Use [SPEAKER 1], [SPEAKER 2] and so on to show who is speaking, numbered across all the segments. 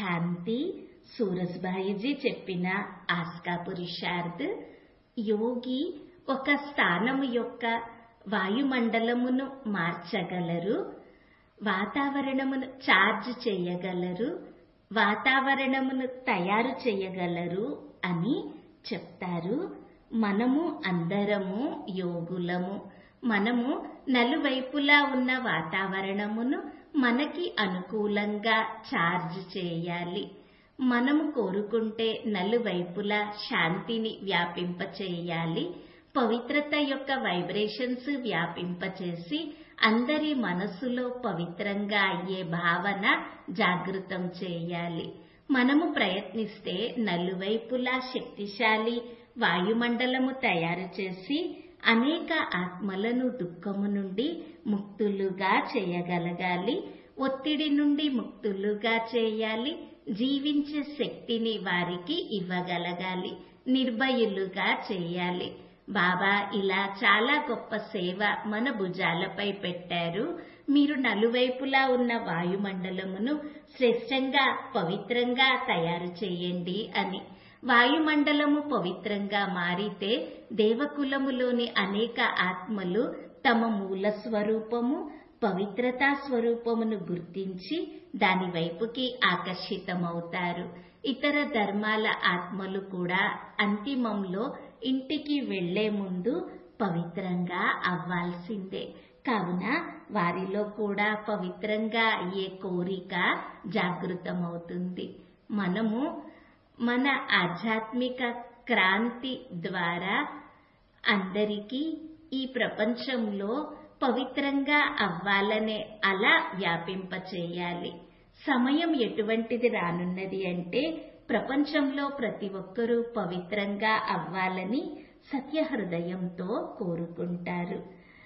[SPEAKER 1] శాంతి సూరజ్భాయిజీ చెప్పిన ఆస్కా పురుషార్థ్ యోగి ఒక స్థానము యొక్క వాయుమండలమును మార్చగలరు వాతావరణమును చార్జ్ చేయగలరు వాతావరణమును తయారు చేయగలరు అని చెప్తారు మనము అందరము యోగులము మనము నలువైపులా ఉన్న వాతావరణమును మనకి అనుకూలంగా చార్జ్ చేయాలి మనము కోరుకుంటే నలువైపులా శాంతిని వ్యాపింపచేయాలి పవిత్రత యొక్క వైబ్రేషన్స్ వ్యాపింపచేసి అందరి మనసులో పవిత్రంగా అయ్యే భావన జాగృతం చేయాలి మనము ప్రయత్నిస్తే నలువైపులా శక్తిశాలి వాయుమండలము తయారు చేసి అనేక ఆత్మలను దుఃఖము నుండి ముక్తులుగా చేయగలగాలి ఒత్తిడి నుండి ముక్తులుగా చేయాలి జీవించే శక్తిని వారికి ఇవ్వగలగాలి నిర్భయులుగా చేయాలి బాబా ఇలా చాలా గొప్ప సేవ మన భుజాలపై పెట్టారు మీరు నలువైపులా ఉన్న వాయుమండలమును శ్రేష్టంగా పవిత్రంగా తయారు చేయండి అని వాయుమండలము పవిత్రంగా మారితే దేవకులములోని అనేక ఆత్మలు తమ మూల స్వరూపము పవిత్రతా స్వరూపమును గుర్తించి దాని వైపుకి ఆకర్షితమవుతారు ఇతర ధర్మాల ఆత్మలు కూడా అంతిమంలో ఇంటికి వెళ్లే ముందు పవిత్రంగా అవ్వాల్సిందే కావున వారిలో కూడా పవిత్రంగా అయ్యే కోరిక జాగృతమవుతుంది మనము మన ఆధ్యాత్మిక క్రాంతి ద్వారా అందరికీ ఈ ప్రపంచంలో పవిత్రంగా అవ్వాలనే అలా వ్యాపింపచేయాలి సమయం ఎటువంటిది రానున్నది అంటే ప్రపంచంలో ప్రతి ఒక్కరూ పవిత్రంగా అవ్వాలని సత్యహృదయంతో కోరుకుంటారు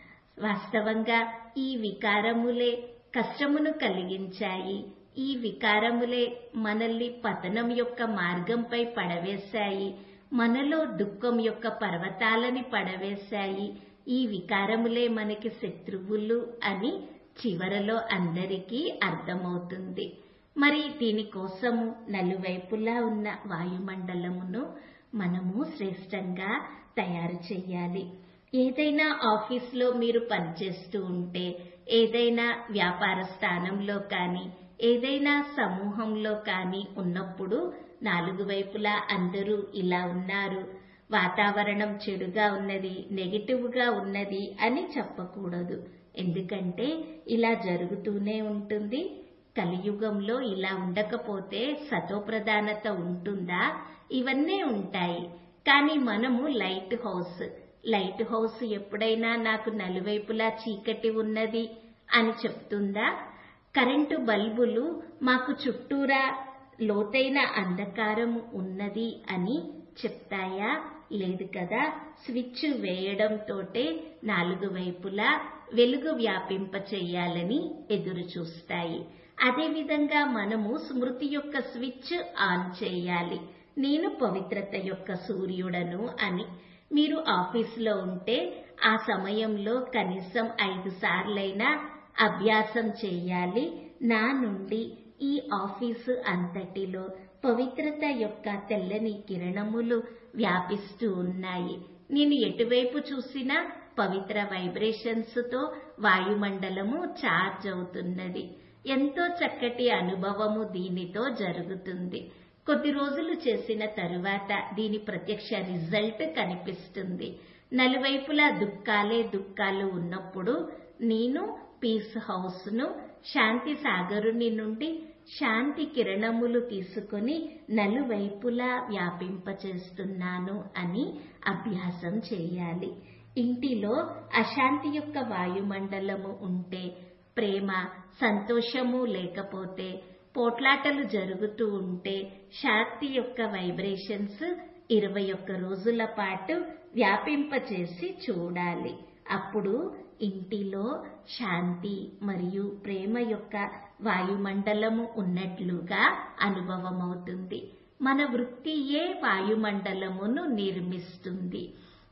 [SPEAKER 1] వాస్తవంగా ఈ వికారములే కష్టమును కలిగించాయి ఈ వికారములే మనల్ని పతనం యొక్క మార్గంపై పడవేశాయి మనలో దుఃఖం యొక్క పర్వతాలని పడవేశాయి ఈ వికారములే మనకి శత్రువులు అని చివరలో అందరికీ అర్థమవుతుంది మరి దీనికోసము నలువైపులా ఉన్న వాయుమండలమును మనము శ్రేష్టంగా తయారు చేయాలి ఏదైనా ఆఫీస్లో మీరు పనిచేస్తూ ఉంటే ఏదైనా వ్యాపార స్థానంలో కానీ ఏదైనా సమూహంలో కానీ ఉన్నప్పుడు నాలుగు వైపులా అందరూ ఇలా ఉన్నారు వాతావరణం చెడుగా ఉన్నది నెగిటివ్గా ఉన్నది అని చెప్పకూడదు ఎందుకంటే ఇలా జరుగుతూనే ఉంటుంది కలియుగంలో ఇలా ఉండకపోతే సతోప్రధానత ఉంటుందా ఇవన్నీ ఉంటాయి కానీ మనము లైట్ హౌస్ లైట్ హౌస్ ఎప్పుడైనా నాకు నలువైపులా చీకటి ఉన్నది అని చెప్తుందా కరెంటు బల్బులు మాకు చుట్టూరా లోతైన అంధకారము ఉన్నది అని చెప్తాయా లేదు కదా స్విచ్ వేయడంతోటే నాలుగు వైపులా వెలుగు వ్యాపింప చెయ్యాలని ఎదురు చూస్తాయి అదేవిధంగా మనము స్మృతి యొక్క స్విచ్ ఆన్ చేయాలి నేను పవిత్రత యొక్క సూర్యుడను అని మీరు ఆఫీసులో ఉంటే ఆ సమయంలో కనీసం ఐదు సార్లైనా అభ్యాసం చేయాలి నా నుండి ఈ ఆఫీసు అంతటిలో పవిత్రత యొక్క తెల్లని కిరణములు వ్యాపిస్తూ ఉన్నాయి నేను ఎటువైపు చూసినా పవిత్ర వైబ్రేషన్స్ తో వాయుమండలము చార్జ్ అవుతున్నది ఎంతో చక్కటి అనుభవము దీనితో జరుగుతుంది కొద్ది రోజులు చేసిన తరువాత దీని ప్రత్యక్ష రిజల్ట్ కనిపిస్తుంది నలువైపులా దుఃఖాలే దుఃఖాలు ఉన్నప్పుడు నేను పీస్ హౌస్ ను శాంతి సాగరుని నుండి శాంతి కిరణములు తీసుకొని నలువైపులా వ్యాపింపచేస్తున్నాను అని అభ్యాసం చేయాలి ఇంటిలో అశాంతి యొక్క వాయుమండలము ఉంటే ప్రేమ సంతోషము లేకపోతే పోట్లాటలు జరుగుతూ ఉంటే శాంతి యొక్క వైబ్రేషన్స్ ఇరవై ఒక్క రోజుల పాటు వ్యాపింపచేసి చూడాలి అప్పుడు ఇంటిలో శాంతి మరియు ప్రేమ యొక్క వాయుమండలము ఉన్నట్లుగా అనుభవమవుతుంది మన వృత్తియే వాయుమండలమును నిర్మిస్తుంది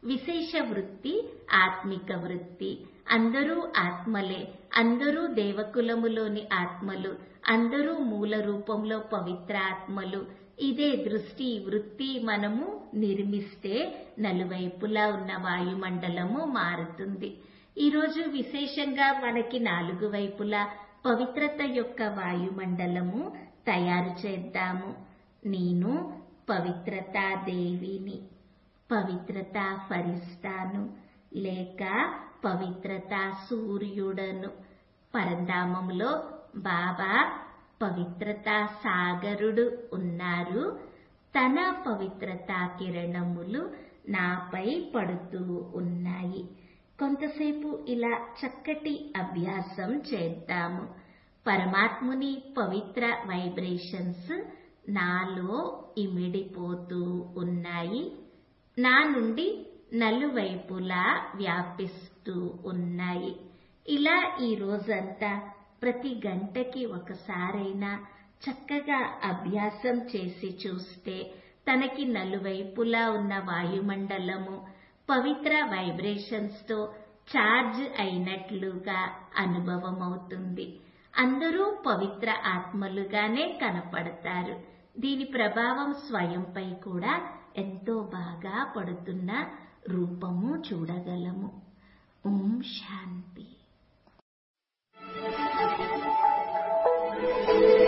[SPEAKER 1] విశేష వృత్తి ఆత్మిక వృత్తి అందరూ ఆత్మలే అందరూ దేవకులములోని ఆత్మలు అందరూ మూల రూపంలో పవిత్ర ఆత్మలు ఇదే దృష్టి వృత్తి మనము నిర్మిస్తే నలువైపులా ఉన్న వాయుమండలము మారుతుంది ఈరోజు విశేషంగా మనకి నాలుగు వైపులా పవిత్రత యొక్క వాయుమండలము తయారు చేద్దాము నేను పవిత్రతా దేవిని పవిత్రత ఫరిస్తాను లేక పవిత్రత సూర్యుడను పరంధామంలో బాబా పవిత్రత సాగరుడు ఉన్నారు తన పవిత్రత కిరణములు నాపై పడుతూ ఉన్నాయి కొంతసేపు ఇలా చక్కటి అభ్యాసం చేద్దాము పరమాత్ముని పవిత్ర వైబ్రేషన్స్ నాలో ఇమిడిపోతూ ఉన్నాయి నా నుండి నలువైపులా వ్యాపిస్తూ ఉన్నాయి ఇలా ఈ రోజంతా ప్రతి గంటకి ఒకసారైనా చక్కగా అభ్యాసం చేసి చూస్తే తనకి నలువైపులా ఉన్న వాయుమండలము పవిత్ర వైబ్రేషన్స్ తో ఛార్జ్ అయినట్లుగా అనుభవం అవుతుంది అందరూ పవిత్ర ఆత్మలుగానే కనపడతారు దీని ప్రభావం స్వయంపై కూడా ఎంతో బాగా పడుతున్న రూపము చూడగలము ఓం శాంతి